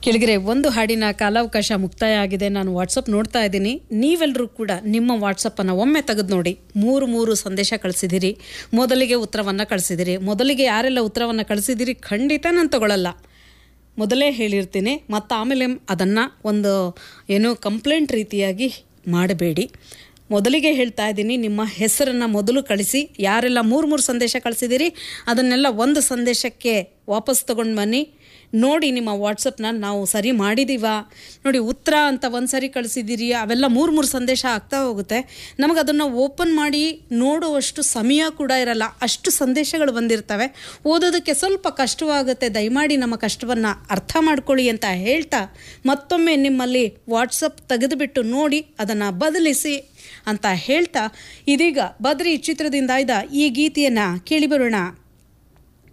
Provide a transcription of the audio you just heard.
ಕೆಳಗರೆ ಒಂದು ಹಾಡಿನ ಕಾಲಾವಕಾಶ ಮುಕ್ತಾಯ ಆಗಿದೆ ನಾನು ವಾಟ್ಸಪ್ ನೋಡ್ತಾ ಇದ್ದೀನಿ ನೀವೆಲ್ಲರೂ ಕೂಡ ನಿಮ್ಮ ವಾಟ್ಸಪ್ಪನ್ನು ಒಮ್ಮೆ ತೆಗೆದು ನೋಡಿ ಮೂರು ಮೂರು ಸಂದೇಶ ಕಳಿಸಿದಿರಿ ಮೊದಲಿಗೆ ಉತ್ತರವನ್ನು ಕಳಿಸಿದಿರಿ ಮೊದಲಿಗೆ ಯಾರೆಲ್ಲ ಉತ್ತರವನ್ನು ಕಳಿಸಿದಿರಿ ಖಂಡಿತ ನಾನು ತಗೊಳ್ಳಲ್ಲ ಮೊದಲೇ ಹೇಳಿರ್ತೀನಿ ಮತ್ತು ಆಮೇಲೆ ಅದನ್ನು ಒಂದು ಏನು ಕಂಪ್ಲೇಂಟ್ ರೀತಿಯಾಗಿ ಮಾಡಬೇಡಿ ಮೊದಲಿಗೆ ಹೇಳ್ತಾ ಇದ್ದೀನಿ ನಿಮ್ಮ ಹೆಸರನ್ನು ಮೊದಲು ಕಳಿಸಿ ಯಾರೆಲ್ಲ ಮೂರು ಮೂರು ಸಂದೇಶ ಕಳಿಸಿದ್ದೀರಿ ಅದನ್ನೆಲ್ಲ ಒಂದು ಸಂದೇಶಕ್ಕೆ ವಾಪಸ್ ತೊಗೊಂಡು ಬನ್ನಿ ನೋಡಿ ನಿಮ್ಮ ವಾಟ್ಸಪ್ನ ನಾವು ಸರಿ ಮಾಡಿದ್ದೀವ ನೋಡಿ ಉತ್ತರ ಅಂತ ಒಂದು ಸರಿ ಕಳಿಸಿದ್ದೀರಿ ಅವೆಲ್ಲ ಮೂರು ಮೂರು ಸಂದೇಶ ಆಗ್ತಾ ಹೋಗುತ್ತೆ ನಮಗೆ ಅದನ್ನು ಓಪನ್ ಮಾಡಿ ನೋಡುವಷ್ಟು ಸಮಯ ಕೂಡ ಇರಲ್ಲ ಅಷ್ಟು ಸಂದೇಶಗಳು ಬಂದಿರ್ತವೆ ಓದೋದಕ್ಕೆ ಸ್ವಲ್ಪ ಕಷ್ಟವಾಗುತ್ತೆ ದಯಮಾಡಿ ನಮ್ಮ ಕಷ್ಟವನ್ನು ಅರ್ಥ ಮಾಡ್ಕೊಳ್ಳಿ ಅಂತ ಹೇಳ್ತಾ ಮತ್ತೊಮ್ಮೆ ನಿಮ್ಮಲ್ಲಿ ವಾಟ್ಸಪ್ ತೆಗೆದುಬಿಟ್ಟು ನೋಡಿ ಅದನ್ನು ಬದಲಿಸಿ ಅಂತ ಹೇಳ್ತಾ ಇದೀಗ ಬದ್ರಿ ಚಿತ್ರದಿಂದ ಇದ್ದ ಈ ಗೀತೆಯನ್ನು ಕೇಳಿಬರೋಣ